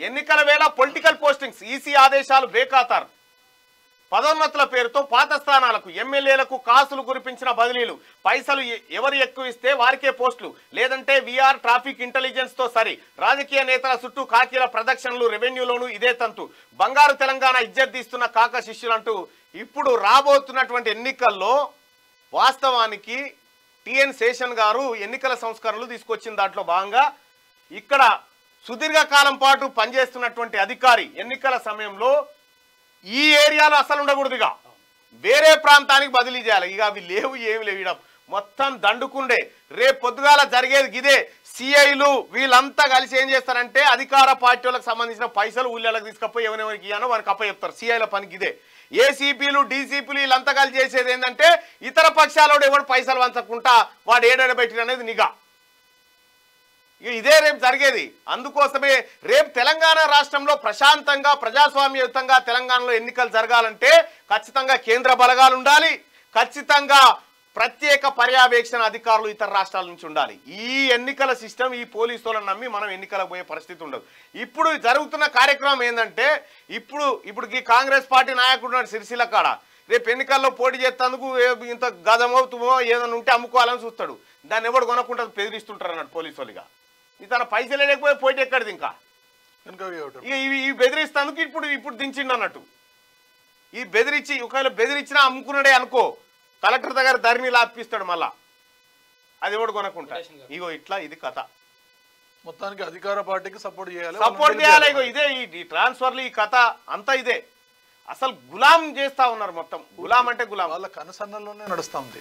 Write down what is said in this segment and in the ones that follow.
ఎన్నికల వేళ political postings EC ఆదేశాలు బేఖాతారు పదోన్నతుల పేరుతో పాత స్థానాలకు ఎమ్మెల్యేలకు కాసులు కురిపించిన బదిలీలు పైసలు ఎ- ఎవరు ఎక్కువ ఇస్తే వారికే పోస్టులు లేదంటే విఆర్ ట్రాఫిక్ ఇంటెలిజెన్స్ తో సరి రాజకీయ నేతల చుట్టూ కాకీల ప్రదక్షిణలు రెవెన్యూలోనూ ఇదే తంతు బంగారు తెలంగాణ ఇజ్జత్ తీస్తున్న కాక శిష్యులంటూ ఇప్పుడు రాబోతున్నటువంటి ఎన్నికల్లో వాస్తవానికి టిఎన్ శేషన్ గారు ఎన్నికల సంస్కరణలు తీసుకొచ్చిన దాంట్లో భాగంగా ఇక్కడ సుదీర్ఘ కాలం పాటు పనిచేస్తున్నటువంటి అధికారి ఎన్నికల సమయంలో ఈ ఏరియాలో అసలు ఉండకూడదుగా వేరే ప్రాంతానికి బదిలీ చేయాలి ఇక అవి లేవు ఏమి లేవు ఈడ మొత్తం దండుకుండే రేపు పొద్దుగాల జరిగేది గిదే సిఐలు వీళ్ళంతా కలిసి ఏం చేస్తారంటే అధికార పార్టీ వాళ్ళకి సంబంధించిన పైసలు ఊళ్ళకి తీసుకపోయి ఎవరెవరికి ఇయ్యానో వారికి అప్ప చెప్తారు సిఐల పనికి ఇదే ఏసీపీలు డీసీపీలు వీళ్ళంతా కలిసి చేసేది ఏంటంటే ఇతర పక్షాలోడు ఎవడు పైసలు వంచకుండా వాడు ఏడాడ పెట్టిన అనేది నిఘా ఇక ఇదే రేపు జరిగేది అందుకోసమే రేపు తెలంగాణ రాష్ట్రంలో ప్రశాంతంగా ప్రజాస్వామ్యయుతంగా తెలంగాణలో ఎన్నికలు జరగాలంటే ఖచ్చితంగా కేంద్ర బలగాలు ఉండాలి ఖచ్చితంగా ప్రత్యేక పర్యవేక్షణ అధికారులు ఇతర రాష్ట్రాల నుంచి ఉండాలి ఈ ఎన్నికల సిస్టమ్ ఈ పోలీసులను నమ్మి మనం ఎన్నికలకు పోయే పరిస్థితి ఉండదు ఇప్పుడు జరుగుతున్న కార్యక్రమం ఏంటంటే ఇప్పుడు ఇప్పుడు ఈ కాంగ్రెస్ పార్టీ నాయకుడు ఉన్నాడు సిరిసిల్ల కాడ రేపు ఎన్నికల్లో పోటీ చేస్తేందుకు ఏ- ఇంత గజమో తుమో ఏదైనా ఉంటే అమ్ముకోవాలని చూస్తాడు దాన్ని ఎవడు కొనకుండా బెదిరిస్తుంటారు అన్నాడు పోలీసు వాళ్ళుగా ఈ తన పైసలు లేకపోతే పోటీ ఎక్కడిది ఇంకా వెనుక వేయటం. ఇక ఇవి ఇవి బెదిరిస్తానికి ఇప్పుడు ఇప్పుడు దించిండు అన్నట్టు ఈ బెదిరించి ఒకవేళ బెదిరించినా అమ్ముకున్నాడే అనుకో కలెక్టర్ దగ్గర ధరణి లాపిస్తాడు మళ్ళా అది ఎవడు కొనకుంటా ఇగో ఇట్లా ఇది కథ మొత్తానికి అధికార పార్టీకి సపోర్ట్ చేయాలి సపోర్ట్ వాళ్ళని చేయాలి ఇగో ఇదే ఈ- ఈ ట్రాన్స్ఫర్లు ఈ కథ అంతా ఇదే అసలు గులాం చేస్తా ఉన్నారు మొత్తం గులాం అంటే గులాం వాళ్ళ కనుసన్నల్లోనే నడుస్తా ఉంది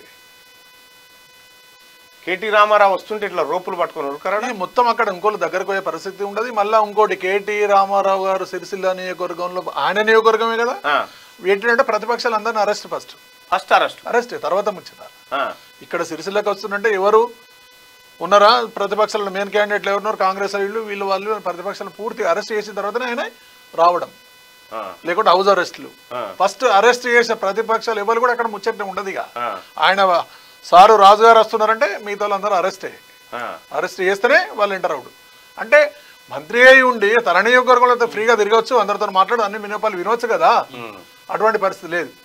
కేటీ రామారావు వస్తుంటే ఇట్లా రోపులు పట్టుకొని ఉరకరాడు ఇది మొత్తం అక్కడ ఇంకోళ్ళు దగ్గరకు పోయే పరిస్థితి ఉండదు మళ్ళా ఇంకోటి కేటీ రామారావు గారు సిరిసిల్ల నియోజకవర్గంలో ఆయన నియోజకవర్గమే కదా ఏంటంటే ప్రతిపక్షాలు అందరిని arrest first first arrest arrest తర్వాత ముచ్చట ఇక్కడ సిరిసిల్లకి వస్తుందంటే ఎవరు ఉన్నారా ప్రతిపక్షాల మెయిన్ క్యాండిడేట్లు ఎవరున్నారు కాంగ్రెస్ వీళ్ళు వీళ్ళు వాళ్ళు ప్రతిపక్షాలు పూర్తి అరెస్ట్ చేసిన తర్వాతనే ఆయన రావడం లేకుంటే హౌస్ అరెస్ట్లు ఫస్ట్ అరెస్ట్ చేసే ప్రతిపక్షాలు ఎవరు కూడా అక్కడ ముచ్చట ఉండదు ఇక ఆయన సారు రాజు గారు వస్తున్నారంటే మిగతా వాళ్ళందరూ అరెస్టే అరెస్ట్ చేస్తేనే వాళ్ళు ఎంటర్ అవుడు అంటే మంత్రి అయి ఉండి తన నియోజకవర్గంలో ఫ్రీగా తిరగవచ్చు అందరితో మాట్లాడు అన్ని వినోపాలు వినవచ్చు కదా అటువంటి పరిస్థితి లేదు